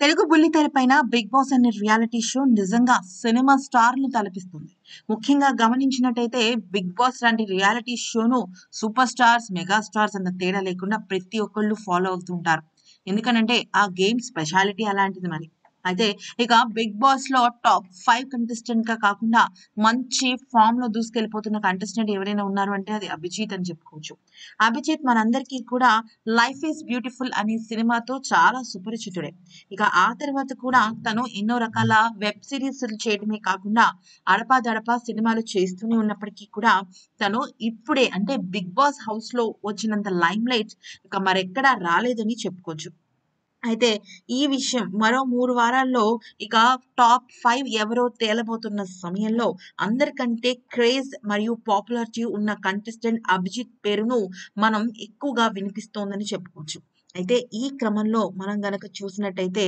తెలుగు బుల్లితెరపైన 'big boss' అనే reality show నిజంగా సినిమా స్టార్‌లను తలపిస్తుంది. ముఖ్యంగా గమనించినట్టయితే 'బిగ్ బాస్' లాంటి రియాలిటీ షోను సూపర్ స్టార్స్, మెగా స్టార్స్ అన్న తేడా లేకుండా ప్రతి ఒక్కళ్ళు ఫాలో అవుతూ ఉంటారు. ఎందుకనంటే ఆ గేమ్ స్పెషాలిటీ అలాంటిది మరి. అయితే ఇక 'బిగ్ బాస్‌లో' టాప్ 5 కంటెస్టెంట్‌గా కాకుండా మంచి ఫామ్‌లో దూసుకెళ్ళిపోతున్న కంటెస్టెంట్ ఎవరైనా ఉన్నారు అంటే అది అభిజీత్ అని చెప్పుకోవచ్చు. అభిజిత్ మనందరికీ కూడా 'లైఫ్ ఈజ్ బ్యూటిఫుల్' అనే సినిమాతో చాలా సుపరిచితుడే. ఇక ఆ తర్వాత కూడా తను ఎన్నో రకాల వెబ్ సీరీస్‌లు చేయడమే కాకుండా అడపాదడపా సినిమాలు చేస్తూనే ఉన్నప్పటికీ కూడా తను ఇప్పుడే అంటే 'బిగ్ బాస్' హౌస్‌లో వచ్చినంత లైమ్‌లైట్ ఇక మరెక్కడా రాలేదని చెప్పుకోవచ్చు. అయితే ఈ విషయం మరో 3 వారాల్లో ఇక టాప్ 5 ఎవరో తేలబోతున్న సమయంలో అందరికంటే క్రేజ్ మరియు పాపులారిటీ ఉన్న కంటెస్టెంట్ అభిజిత్ పేరును మనం ఎక్కువగా వినిపిస్తోందని చెప్పుకోవచ్చు. అయితే ఈ క్రమంలో మనం గనక చూసినట్టయితే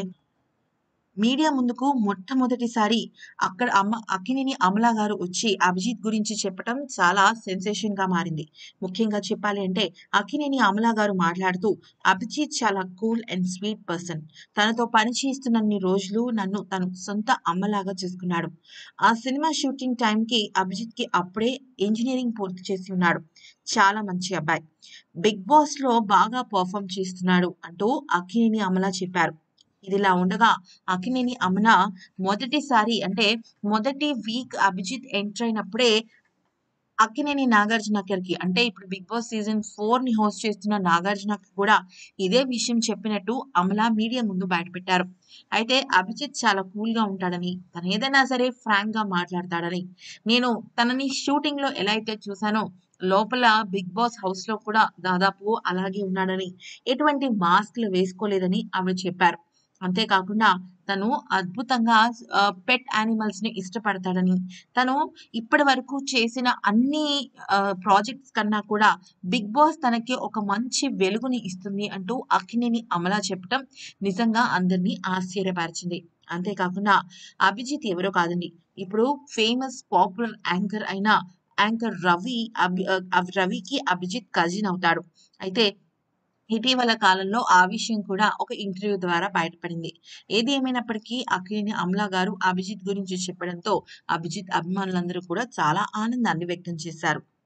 మీడియా ముందుకు మొట్టమొదటిసారి అక్కడ అమ్మ అక్కినేని అమల గారు వచ్చి అభిజిత్ గురించి చెప్పటం చాలా సెన్సేషన్‌గా మారింది. ముఖ్యంగా చెప్పాలి అంటే అక్కినేని అమల గారు మాట్లాడుతూ అభిజిత్ చాలా కూల్ అండ్ స్వీట్ పర్సన్. తనతో పని చేస్తున్నన్ని రోజులు నన్ను తను సొంత అమ్మలాగా చూసుకున్నాడు. ఆ సినిమా షూటింగ్ టైంకి అభిజిత్‌కి అప్పుడే ఇంజినీరింగ్ పూర్తి చేసి ఉన్నాడు. చాలా మంచి అబ్బాయి. 'బిగ్ బాస్‌లో' బాగా పెర్ఫార్మ్ చేస్తున్నాడు అంటూ అక్కినేని అమల చెప్పారు. ఇదిలా ఉండగా అక్కినేని అమల మొదటిసారి అంటే మొదటి వీక్ అభిజిత్ ఎంటర్ అయినప్పుడే అక్కినేని నాగార్జునకి అంటే ఇప్పుడు 'బిగ్ బాస్' సీజన్ 4ని హోస్ట్ చేస్తున్న నాగార్జునకి కూడా ఇదే విషయం చెప్పినట్టు అమల మీడియా ముందు బయటపెట్టారు. అయితే అభిజిత్ చాలా కూల్‌గా ఉంటాడని, తనేదైనా సరే ఫ్రాంక్‌గా మాట్లాడతాడని, నేను తనని షూటింగ్‌లో ఎలా అయితే చూసానో లోపల 'బిగ్ బాస్' హౌస్‌లో కూడా దాదాపు అలాగే ఉన్నాడని, ఎటువంటి మాస్క్‌లు వేసుకోలేదని ఆవిడ చెప్పారు. అంతేకాకుండా తను అద్భుతంగా ఆహ్, పెట్ యానిమల్స్‌ని ఇష్టపడతాడని, తను ఇప్పటి వరకు చేసిన అన్ని ఆహ్, ప్రాజెక్ట్స్ కన్నా కూడా 'బిగ్ బాస్' తనకి ఒక మంచి వెలుగుని ఇస్తుంది అంటూ అక్కినేని అమల చెప్పటం నిజంగా అందరిని ఆశ్చర్యపరిచింది. అంతేకాకుండా అభిజిత్ ఎవరో కాదండి. ఇప్పుడు ఫేమస్ పాపులర్ యాంకర్ అయిన యాంకర్ రవి అభి ఆహ్, రవికి అభిజిత్ కజిన్ అవుతాడు. అయితే ఇటీవల కాలంలో ఆ విషయం కూడా ఒక ఇంటర్వ్యూ ద్వారా బయటపడింది. ఏది ఏమైనప్పటికీ అక్కినేని అమల గారు అభిజిత్ గురించి చెప్పడంతో అభిజిత్ అభిమానులందరూ కూడా చాలా ఆనందాన్ని వ్యక్తం చేశారు.